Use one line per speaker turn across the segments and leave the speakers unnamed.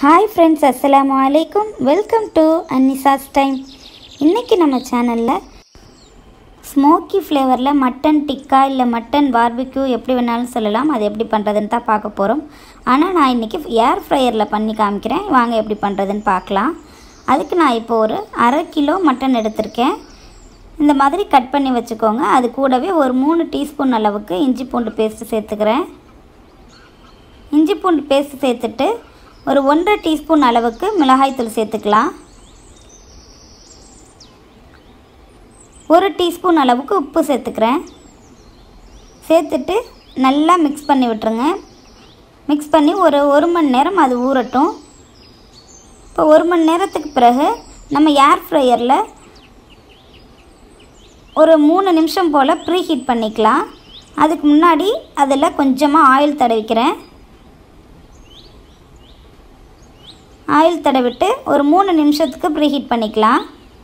hi friends அஸ்ஸலாமு அலைக்கும் welcome to அன்னிசாஸ் time இன்றைக்கி நம்ம சேனலில் ஸ்மோக்கி ஃப்ளேவரில் மட்டன் டிக்கா இல்லை மட்டன் பார்பிக்யூ எப்படி வேணாலும் சொல்லலாம் அது எப்படி பண்ணுறதுன்னு தான் பார்க்க போகிறோம் ஆனால் நான் இன்றைக்கி ஏர் ஃப்ரையரில் பண்ணி காமிக்கிறேன் வாங்க எப்படி பண்ணுறதுன்னு பார்க்கலாம் அதுக்கு நான் இப்போ ஒரு அரை கிலோ மட்டன் எடுத்திருக்கேன் இந்த மாதிரி கட் பண்ணி வச்சுக்கோங்க அது கூடவே ஒரு மூணு டீஸ்பூன் அளவுக்கு இஞ்சி பூண்டு பேஸ்ட்டு சேர்த்துக்கிறேன் இஞ்சி பூண்டு பேஸ்ட் சேர்த்துட்டு ஒரு ஒன்றரை டீஸ்பூன் அளவுக்கு மிளகாய்த்தூள் சேர்த்துக்கலாம் ஒரு டீஸ்பூன் அளவுக்கு உப்பு சேர்த்துக்கிறேன் சேர்த்துட்டு நல்லா மிக்ஸ் பண்ணி விட்டுருங்க மிக்ஸ் பண்ணி ஒரு ஒரு மணி நேரம் அது ஊறட்டும் இப்போ ஒரு மணி நேரத்துக்கு பிறகு நம்ம ஏர் ஃப்ரையரில் ஒரு மூணு நிமிஷம் போல் ப்ரீ ஹீட் பண்ணிக்கலாம் அதுக்கு முன்னாடி அதில் கொஞ்சமாக ஆயில் தடவிக்கிறேன் ஆயில் தடவிட்டு ஒரு மூணு நிமிஷத்துக்கு ப்ரீ ஹீட் பண்ணிக்கலாம்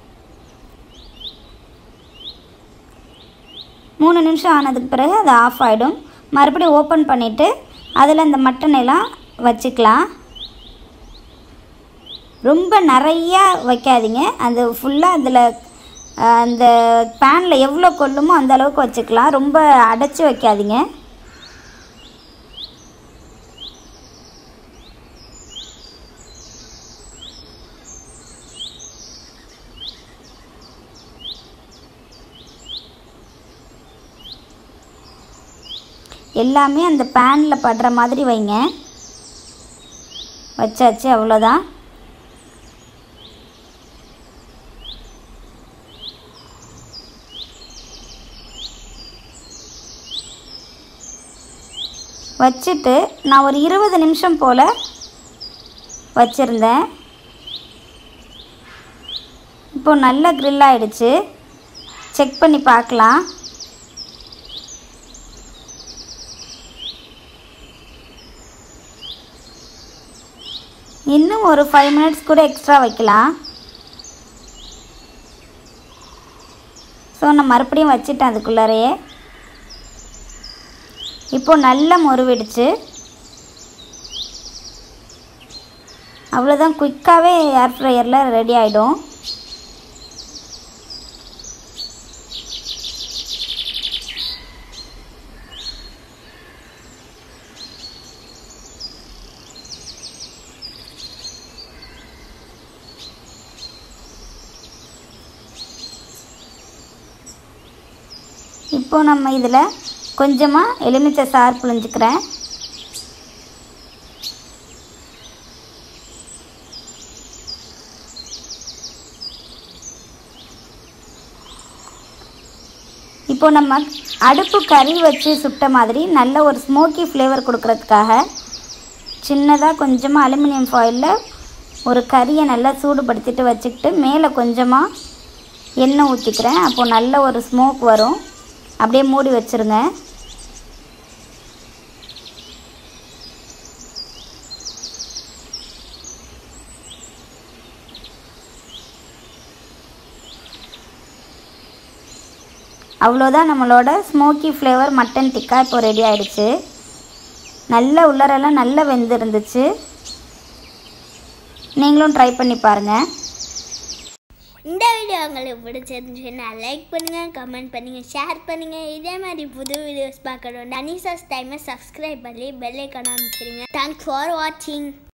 மூணு நிமிஷம் ஆனதுக்கு பிறகு அது ஆஃப் ஆகிடும் மறுபடியும் ஓப்பன் பண்ணிவிட்டு அதில் இந்த மட்டன் எல்லாம் வச்சுக்கலாம் ரொம்ப நிறையா வைக்காதீங்க அது ஃபுல்லாக அதில் அந்த பேனில் எவ்வளோ கொள்ளுமோ அந்த அளவுக்கு வச்சுக்கலாம் ரொம்ப அடைச்சி வைக்காதீங்க எல்லாமே அந்த பேனில் படுற மாதிரி வைங்க வச்சாச்சு அவ்வளோதான் வச்சுட்டு நான் ஒரு இருபது நிமிஷம் போல் வச்சுருந்தேன் இப்போ நல்ல க்ரில் ஆகிடுச்சு செக் பண்ணி பார்க்கலாம் இன்னும் ஒரு ஃபைவ் மினிட்ஸ் கூட எக்ஸ்ட்ரா வைக்கலாம் ஸோ நான் மறுபடியும் வச்சுட்டேன் அதுக்குள்ளாரையே இப்போ நல்லா முருவிடுச்சு அவ்வளோதான் குயிக்காகவே ஏர் ஃப்ரையரில் ரெடி ஆகிடும் இப்போ நம்ம இதில் கொஞ்சமாக எலுமிச்சை சாறு புழிஞ்சிக்கிறேன் இப்போ நம்ம அடுப்பு கறி வச்சு சுட்ட மாதிரி நல்ல ஒரு ஸ்மோக்கி ஃப்ளேவர் கொடுக்கறதுக்காக சின்னதாக கொஞ்சமாக அலுமினியம் ஃபாயிலில் ஒரு கறியை நல்லா சூடுபடுத்திட்டு வச்சுக்கிட்டு மேலே கொஞ்சமாக எண்ணெய் ஊற்றிக்கிறேன் அப்போது நல்ல ஒரு ஸ்மோக் வரும் அப்படியே மூடி வச்சுருங்க அவ்வளோதான் நம்மளோட ஸ்மோக்கி ஃப்ளேவர் மட்டன் டிக்கா இப்போ ரெடி ஆகிடுச்சு நல்ல உள்ளரெல்லாம் நல்லா வெந்திருந்துச்சு நீங்களும் ட்ரை பண்ணி பாருங்கள்
இந்த வீடியோ உங்களுக்கு பிடிச்சிருந்துச்சுன்னா லைக் பண்ணுங்கள் கமெண்ட் பண்ணுங்கள் ஷேர் பண்ணுங்கள் இதே மாதிரி புது வீடியோஸ் பார்க்கணும் அனிசாஸ் டைமை சப்ஸ்கிரைப் பண்ணி பெல் ஐக்கான அமைச்சிருங்க தேங்க்ஸ் ஃபார் வாட்சிங்